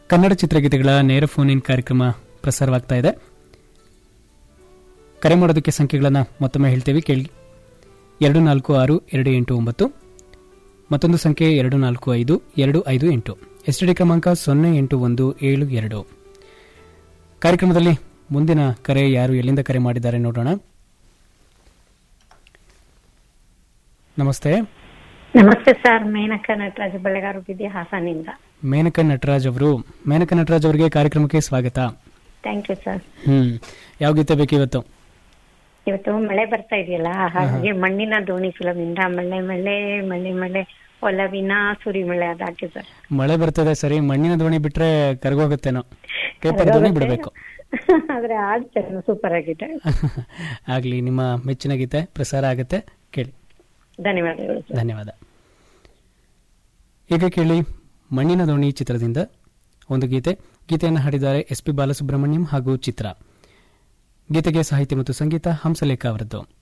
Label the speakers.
Speaker 1: ಕನ್ನಡ ಚಿತ್ರಗೀತೆಗಳ ನೇರ phone in ಕಾರ್ಯಕ್ರಮ ಪ್ರಸಾರವಾಗ್ತಾ ಇದೆ ಕರೆ ಮಾಡೋದಕ್ಕೆ ಸಂಖ್ಯೆಗಳನ್ನು ಮತ್ತೊಮ್ಮೆ ಹೇಳ್ತೇವೆ ಕೇಳಿ ಎರಡು ನಾಲ್ಕು ಆರು ಎರಡು ಎಂಟು ಒಂಬತ್ತು ಮತ್ತೊಂದು ಸಂಖ್ಯೆ ಎರಡು ನಾಲ್ಕು ಐದು ಎರಡು ಐದು ಎಂಟು ಎಸ್ ಡಿ ಕ್ರಮಾಂಕ ಸೊನ್ನೆ ಎಂಟು ಒಂದು ಏಳು ಎರಡು ಕಾರ್ಯಕ್ರಮದಲ್ಲಿ ಮುಂದಿನ ಕರೆ ಯಾರು ಎಲ್ಲಿಂದ ಕರೆ ಮಾಡಿದ್ದಾರೆ ನೋಡೋಣ ನಮಸ್ತೆ
Speaker 2: ನಮಸ್ತೆ ಸರ್ ಮೇನಕ ನಟರಾಜ ಬೆಳಗಾರು ಬಿದ್ದಿ ಹಾಸನಿಂದ
Speaker 1: ಮೇನಕ ನಟರಾಜ್ ಅವರು ಮೇನಕ ನಟರಾಜ್ ಅವರಿಗೆ ಕಾರ್ಯಕ್ರಮಕ್ಕೆ ಸ್ವಾಗತ
Speaker 2: ಥ್ಯಾಂಕ್ ಯು ಸರ್
Speaker 1: ಹ್ಮ್ ಯಾವ ಗೀತೆ ಬೇಕು ಇವತ್ತು
Speaker 2: ಇವತ್ತು ಮಳೆ ಬರ್ತಾ ಇದೆಯಲ್ಲ ಹಾಗಾಗಿ ಮಣ್ಣಿನ ದೋಣಿ ಫಿಲಮ್ ಇಂದ ಮಳೆ ಮಳೆ ಮಳೆ ಮಳೆ ಒಲವಿನ ಸುರಿ ಮಳೆ ಅದಾಕೆ ಸರ್
Speaker 1: ಮಳೆ ಬರ್ತದೆ ಸರಿ ಮಣ್ಣಿನ ದೋಣಿ ಬಿಟ್ರೆ ಕರ್ಗೋಗುತ್ತೇನೋ ಪೇಪರ್ ದೋಣಿ ಬಿಡಬೇಕು
Speaker 2: ಆದ್ರೆ ಹಾಡು ಸೂಪರ್ ಆಗಿದೆ
Speaker 1: ಆಗ್ಲಿ ನಿಮ್ಮ ಮೆಚ್ಚಿನ ಗೀತೆ ಪ್ರಸಾರ ಆಗುತ್ತೆ ಕೇಳಿ
Speaker 2: ಧನ್ಯವಾದಗಳು ಸರ್
Speaker 1: ಧನ್ಯವಾದ ಈಗ ಕೇಳಿ ಮಣ್ಣಿನ ದೋಣಿ ಚಿತ್ರದಿಂದ ಒಂದು ಗೀತೆ ಗೀತೆಯನ್ನು ಹಾಡಿದ್ದಾರೆ ಎಸ್ ಪಿ ಬಾಲಸುಬ್ರಹ್ಮಣ್ಯಂ ಹಾಗೂ ಚಿತ್ರ ಗೀತೆಗೆ ಸಾಹಿತ್ಯ ಮತ್ತು ಸಂಗೀತ ಹಂಸಲೇಖ ಅವರದ್ದು